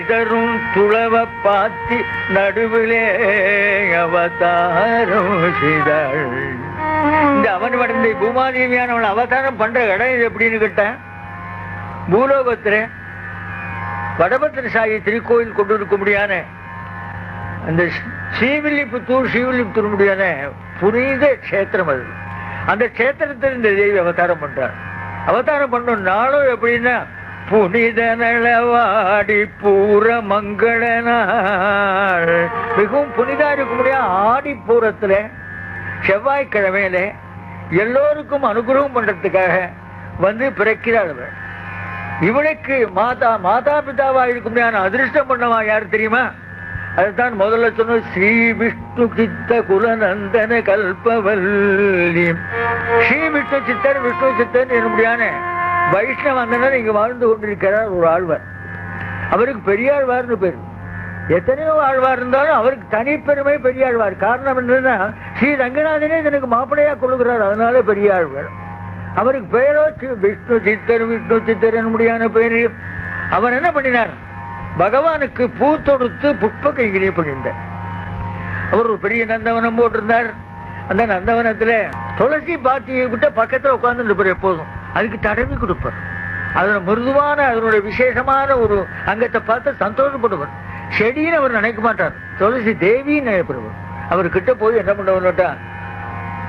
இதரும் துளவ பாத்தி நடுவிலே அவதாரம் செய்தாள் இந்த அவன் வடந்த பூமாதேவியானவள் அவதாரம் பண்ற இடம் இது எப்படின்னு கேட்டேன் பூலோகத்துல வடபத்திர சாயி திருக்கோயில் கொண்டு இருக்க முடியான அந்த ஸ்ரீவில்லிபுத்தூர் ஸ்ரீவில்லிபுத்தூர் முடியான புனித கஷேத்திரம் அது அந்த கஷேத்திரத்தில் இந்த தேவி அவதாரம் பண்றார் அவதாரம் பண்ண நாளும் எப்படின்னா புனித நலவாடி பூர மங்கள நாள் மிகவும் புனிதா இருக்க முடியாது ஆடி பூரத்துல செவ்வாய்க்கிழமையில எல்லோருக்கும் அனுகிரகம் பண்றதுக்காக வந்து பிறக்கிறாள் அவள் இவனுக்கு மாதா மாதா பிதாவா இருக்க முடியாத அதிர்ஷ்டம் பண்ணவா யார் தெரியுமா அதுதான் முதல்ல சொன்ன ஸ்ரீ விஷ்ணு சித்த குலநந்தன கல்பவல்லி ஸ்ரீ விஷ்ணு சித்தர் விஷ்ணு சித்தர் என்ன முடியான வைஷ்ணவ அந்தனர் இங்க வாழ்ந்து கொண்டிருக்கிறார் ஒரு ஆழ்வார் அவருக்கு பெரியாழ்வார்னு பேர் எத்தனையோ ஆழ்வார் இருந்தாலும் அவருக்கு தனிப்பெருமை பெரியாழ்வார் காரணம் என்னன்னா ஸ்ரீ ரங்கநாதனே தனக்கு மாப்பிளையா கொள்ளுகிறார் அதனால பெரியாழ்வார் அவருக்கு பெயரோ சி- விஷ்ணு சித்தர் விஷ்ணு சித்தர் என்ன முடியான பேரு அவர் என்ன பண்ணினார் பகவானுக்கு பூ தொடுத்து புஷ்ப கைகிரியை பண்ணியிருந்தார் அவர் ஒரு பெரிய நந்தவனம் போட்டிருந்தார் அந்த நந்தவனத்துல துளசி பாத்தியை விட்ட பக்கத்துல உட்கார்ந்து இருப்பார் எப்போதும் அதுக்கு தடவி கொடுப்பார் அதுல மிருதுவான அதனுடைய விசேஷமான ஒரு அங்கத்தை பார்த்து சந்தோஷப்படுவார் செடின்னு அவர் நினைக்க மாட்டார் துளசி தேவின்னு நினைப்படுவார் அவர் கிட்ட போய் என்ன பண்ணுவார்ட்டா